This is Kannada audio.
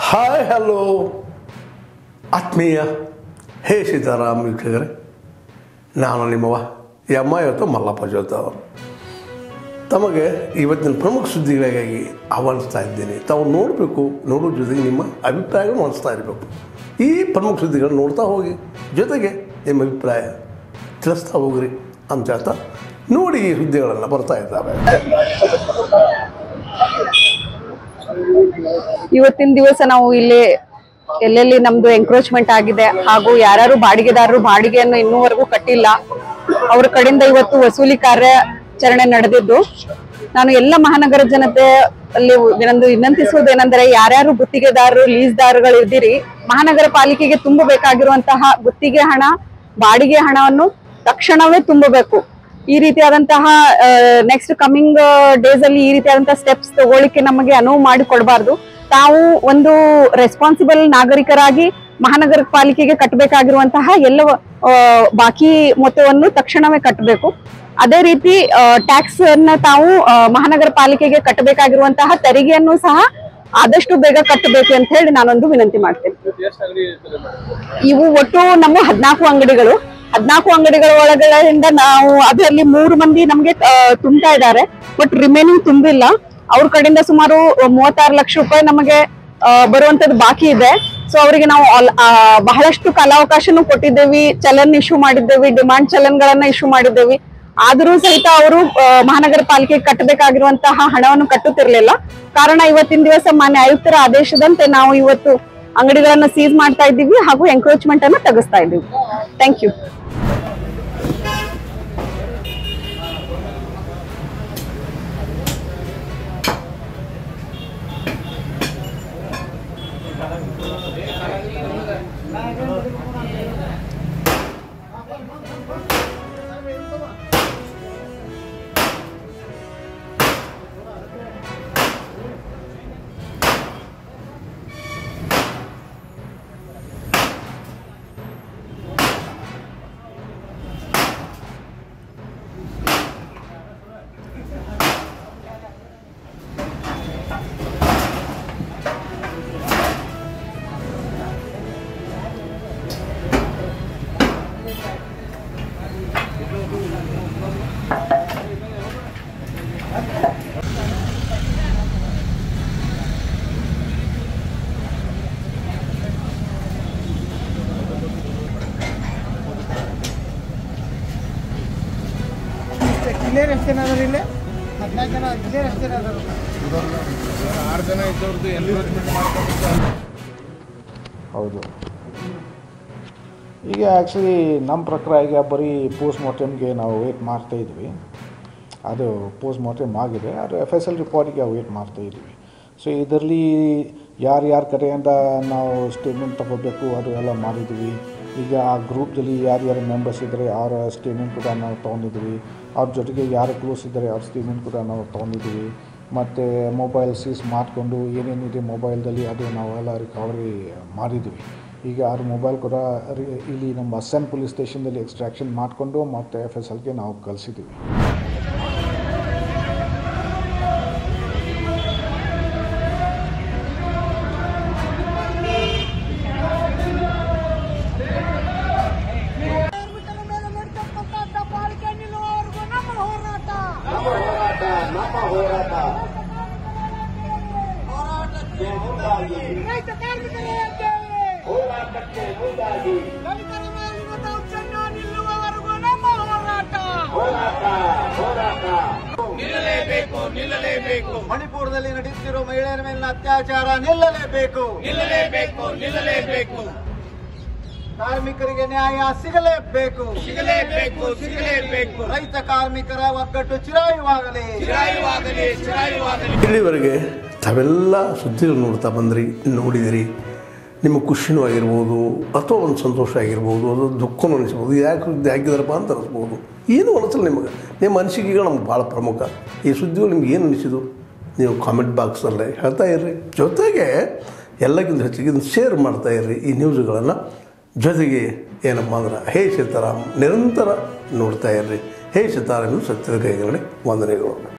ಹಾಯ್ ಹಲೋ ಆತ್ಮೀಯ ಹೇ ಸೀತಾರಾಮ್ ವೀಕ್ಷಕರೇ ನಾನು ನಿಮ್ಮವ ಎಮ್ಮ ಇವತ್ತು ಮಲ್ಲಪ್ಪ ಜೋತ ಅವರು ತಮಗೆ ಇವತ್ತಿನ ಪ್ರಮುಖ ಸುದ್ದಿಗಳಿಗಾಗಿ ಆಹ್ವಾನಿಸ್ತಾ ಇದ್ದೇನೆ ತಾವು ನೋಡಬೇಕು ನೋಡೋ ಜೊತೆಗೆ ನಿಮ್ಮ ಅಭಿಪ್ರಾಯಗಳು ಮಾಡಿಸ್ತಾ ಇರಬೇಕು ಈ ಪ್ರಮುಖ ಸುದ್ದಿಗಳನ್ನು ನೋಡ್ತಾ ಹೋಗಿ ಜೊತೆಗೆ ನಿಮ್ಮ ಅಭಿಪ್ರಾಯ ತಿಳಿಸ್ತಾ ಹೋಗ್ರಿ ಅಂತ ಹೇಳ್ತಾ ನೋಡಿ ಈ ಸುದ್ದಿಗಳೆಲ್ಲ ಬರ್ತಾ ಇದ್ದಾವೆ ಇವತ್ತಿನ ದಿವಸ ನಾವು ಇಲ್ಲಿ ಎಲ್ಲೆಲ್ಲಿ ನಮ್ದು ಎಂಕ್ರೋಚ್ಮೆಂಟ್ ಆಗಿದೆ ಹಾಗೂ ಯಾರ್ಯಾರು ಬಾಡಿಗೆದಾರರು ಬಾಡಿಗೆಯನ್ನು ಇನ್ನೂವರೆಗೂ ಕಟ್ಟಿಲ್ಲ ಅವ್ರ ಕಡೆಯಿಂದ ಇವತ್ತು ವಸೂಲಿ ಕಾರ್ಯಾಚರಣೆ ನಡೆದಿದ್ದು ನಾನು ಎಲ್ಲ ಮಹಾನಗರ ಜನತೆ ಅಲ್ಲಿ ನಂದು ವಿನಂತಿಸುವುದೇನೆಂದರೆ ಯಾರ್ಯಾರು ಗುತ್ತಿಗೆದಾರರು ಲೀಸ್ದಾರಗಳು ಇದ್ದೀರಿ ಮಹಾನಗರ ಪಾಲಿಕೆಗೆ ತುಂಬಬೇಕಾಗಿರುವಂತಹ ಗುತ್ತಿಗೆ ಹಣ ಬಾಡಿಗೆ ಹಣವನ್ನು ತಕ್ಷಣವೇ ತುಂಬಬೇಕು ಈ ರೀತಿಯಾದಂತಹ ನೆಕ್ಸ್ಟ್ ಕಮಿಂಗ್ ಡೇಸ್ ಅಲ್ಲಿ ಈ ರೀತಿಯಾದಂತಹ ಸ್ಟೆಪ್ಸ್ ತಗೊಳ್ಳಿಕ್ಕೆ ನಮಗೆ ಅನುವು ಮಾಡಿ ಕೊಡಬಾರ್ದು ತಾವು ಒಂದು ರೆಸ್ಪಾನ್ಸಿಬಲ್ ನಾಗರಿಕರಾಗಿ ಮಹಾನಗರ ಪಾಲಿಕೆಗೆ ಕಟ್ಟಬೇಕಾಗಿರುವಂತಹ ಎಲ್ಲ ಆ, ಬಾಕಿ ಮೊತ್ತವನ್ನು ತಕ್ಷಣವೇ ಕಟ್ಟಬೇಕು ಅದೇ ರೀತಿ ಟ್ಯಾಕ್ಸ್ ಅನ್ನ ತಾವು ಆ, ಮಹಾನಗರ ಪಾಲಿಕೆಗೆ ಕಟ್ಟಬೇಕಾಗಿರುವಂತಹ ತೆರಿಗೆಯನ್ನು ಸಹ ಆದಷ್ಟು ಬೇಗ ಕಟ್ಟಬೇಕು ಅಂತ ಹೇಳಿ ನಾನೊಂದು ವಿನಂತಿ ಮಾಡ್ತೇನೆ ಇವು ಒಟ್ಟು ನಮ್ಮ ಹದ್ನಾಲ್ಕು ಅಂಗಡಿಗಳು ಹದ್ನಾಲ್ಕು ಅಂಗಡಿಗಳ ಒಳಗಡೆಯಿಂದ ನಾವು ಅದರಲ್ಲಿ ಮೂರು ಮಂದಿ ನಮ್ಗೆ ಆ, ತುಂಬ್ತಾ ಇದ್ದಾರೆ ಬಟ್ ರಿಮೈನಿಂಗ್ ತುಂಬಿಲ್ಲ ಅವ್ರ ಕಡೆಯಿಂದ ಸುಮಾರು ಮೂವತ್ತಾರು ಲಕ್ಷ ರೂಪಾಯಿ ನಮಗೆ ಆ, ಬರುವಂತದ್ದು ಬಾಕಿ ಇದೆ ಸೊ ಅವರಿಗೆ ನಾವು ಆಲ್- ಆ, ಬಹಳಷ್ಟು ಕಾಲಾವಕಾಶನೂ ಕೊಟ್ಟಿದ್ದೇವೆ ಚಲನ್ ಇಶ್ಯೂ ಮಾಡಿದ್ದೇವೆ ಡಿಮಾಂಡ್ ಚಲನ್ಗಳನ್ನ ಇಶ್ಯೂ ಮಾಡಿದ್ದೇವೆ ಆದರೂ ಸಹಿತ ಅವರು ಮಹಾನಗರ ಪಾಲಿಕೆ ಕಟ್ಟಬೇಕಾಗಿರುವಂತಹ ಹಣವನ್ನು ಕಟ್ಟುತ್ತಿರಲಿಲ್ಲ ಕಾರಣ ಇವತ್ತಿನ ದಿವಸ ಮಾನ್ಯ ಆಯುಕ್ತರ ಆದೇಶದಂತೆ ನಾವು ಇವತ್ತು ಅಂಗಡಿಗಳನ್ನ ಸೀಸ್ ಮಾಡ್ತಾ ಇದ್ದೀವಿ ಹಾಗೂ ಎಂಕ್ರೋಚ್ಮೆಂಟ್ ಅನ್ನ ತೆಗೆಸ್ತಾ ಇದ್ದೀವಿ ಥ್ಯಾಂಕ್ ಯು ಕ್ಲಿಯರ್ ಎಷ್ಟು ಜನ ಅದಾರ ಇಲ್ಲಿ ಹದಿನಾಲ್ಕು ಜನ ಕ್ಲಿಯರ್ ಎಷ್ಟು ಜನ ಅದಾರ ಆರು ಜನ ಇದ್ದವ್ರದ್ದು ಎನ್ಕ್ರೋಚ್ಮೆಂಟ್ ಮಾಡ್ಕೊಂಡು ಹೌದು ಈಗ ಆ್ಯಕ್ಚುಲಿ ನಮ್ಮ ಪ್ರಕಾರ ಈಗ ಬರೀ ಪೋಸ್ಟ್ ಮಾರ್ಟಮ್ಗೆ ನಾವು ವೇಟ್ ಮಾಡ್ತಾ ಇದ್ವಿ ಅದು ಪೋಸ್ಟ್ ಮಾರ್ಟಮ್ ಆಗಿದೆ ಅದು ಎಫ್ ಎಸ್ ಎಲ್ ರಿಪೋರ್ಟಿಗೆ ವೇಟ್ ಮಾಡ್ತಾ ಇದ್ವಿ ಸೊ ಇದರಲ್ಲಿ ಯಾರ್ಯಾರ ಕಡೆಯಿಂದ ನಾವು ಸ್ಟೇಟ್ಮೆಂಟ್ ತಗೋಬೇಕು ಅದು ಎಲ್ಲ ಮಾಡಿದ್ವಿ ಈಗ ಆ ಗ್ರೂಪ್ದಲ್ಲಿ ಯಾರ್ಯಾರು ಮೆಂಬರ್ಸ್ ಇದ್ದರೆ ಅವರ ಸ್ಟೇಟ್ಮೆಂಟ್ ಕೂಡ ನಾವು ತೊಗೊಂಡಿದ್ವಿ ಅವ್ರ ಜೊತೆಗೆ ಯಾರು ಕ್ಲೋಸ್ ಇದ್ದರೆ ಅವ್ರ ಸ್ಟೇಟ್ಮೆಂಟ್ ಕೂಡ ನಾವು ತೊಗೊಂಡಿದ್ವಿ ಮತ್ತು ಮೊಬೈಲ್ ಸೀಸ್ ಮಾಡಿಕೊಂಡು ಏನೇನಿದೆ ಮೊಬೈಲ್ದಲ್ಲಿ ಅದು ನಾವೆಲ್ಲ ರಿಕವರಿ ಮಾಡಿದ್ವಿ ಈಗ ಅವ್ರ ಮೊಬೈಲ್ ಕೂಡ ರಿ- ಇಲ್ಲಿ ನಮ್ಮ ಅಸ್ಸಾಂ ಪೊಲೀಸ್ ಸ್ಟೇಷನ್ದಲ್ಲಿ ಎಕ್ಸ್ಟ್ರಾಕ್ಷನ್ ಮಾಡಿಕೊಂಡು ಮತ್ತು ಎಫ್ ಎಸ್ ಎಲ್ಗೆ ನಾವು ಕಳಿಸಿದ್ವಿ ಕಾರ್ಮಿಕರ ಮೇಲೆ ನಡೀತಕ್ಕಂಥ ಪಾಲಿಕೆ ನಿಲ್ಲುವವರೆಗೂ ನಮ್ಮ ಹೋರಾಟ ರೈತ ಕಾರ್ಮಿಕರೇ ದಲಿತರ ಮೇಲಿನ ದೌರ್ಜನ್ಯ ನಿಲ್ಲುವವರೆಗೂ ನಮ್ಮ ಹೋರಾಟ ನಿಲ್ಲಲೇಬೇಕು ನಿಲ್ಲಲೇಬೇಕು ಮಣಿಪುರದಲ್ಲಿ ನಡೆಯುತ್ತಿರುವ ಮಹಿಳೆಯರ ಮೇಲಿನ ಅತ್ಯಾಚಾರ ನಿಲ್ಲಲೇಬೇಕು ನಿಲ್ಲಲೇಬೇಕು ನಿಲ್ಲಲೇಬೇಕು ಕಾರ್ಮಿಕರಿಗೆ ನ್ಯಾಯ ಸಿಗಲೇಬೇಕು ಸಿಗಲೇಬೇಕು ಸಿಗಲೇಬೇಕು ರೈತ ಕಾರ್ಮಿಕರ ಒಗ್ಗಟ್ಟು ಚಿರಾಯುವಾಗಲಿ ಚಿರಾಯುವಾಗಲಿ ಚಿರಾಯುವಾಗಲಿ ಇಲ್ಲಿವರೆಗೆ ತಾವೆಲ್ಲ ಸುದ್ದಿಗಳು ನೋಡ್ತಾ ಬಂದ್ರಿ ನೋಡಿದಿರಿ ನಿಮ್ಮ ಖುಷಿನೂ ಆಗಿರ್ಬೋದು ಅಥವಾ ಒಂದು ಸಂತೋಷ ಆಗಿರ್ಬೋದು ಅದು ದುಃಖನೂ ಅನಿಸ್ಬೋದು ಯಾಕೆ ಸುದ್ದಿ ಹಾಕಿದಾರಪ್ಪ ಅಂತ ಅನಿಸ್ಬೋದು ಏನು ಅನಿಸಲ್ಲ ನಿಮಗೆ ನಿಮ್ಮ ಅನಿಸಿಕೆಗಳು ನಮ್ಗೆ ಭಾಳ ಪ್ರಮುಖ ಈ ಸುದ್ದಿಗಳು ನಿಮ್ಗೆ ಏನು ಅನಿಸಿದು ನೀವು ಕಾಮೆಂಟ್ ಬಾಕ್ಸಲ್ಲೇ ಹೇಳ್ತಾ ಇರ್ರಿ ಜೊತೆಗೆ ಎಲ್ಲಕ್ಕಿಂತ ಹೆಚ್ಚಿಗೆ ಇದನ್ನು ಶೇರ್ ಮಾಡ್ತಾ ಇರ್ರಿ ಈ ನ್ಯೂಸ್ಗಳನ್ನು ಜೊತೆಗೆ ಏನಪ್ಪ ಅಂದ್ರೆ ಹೇ ಸೀತಾರಾಮ್ ನಿರಂತರ ನೋಡ್ತಾ ಇರ್ರಿ ಹೇ ಸೀತಾರಾಮ್ ಇದು ಸತ್ಯದ ಕೈಗಳೇ ವಂದನೆಗಳು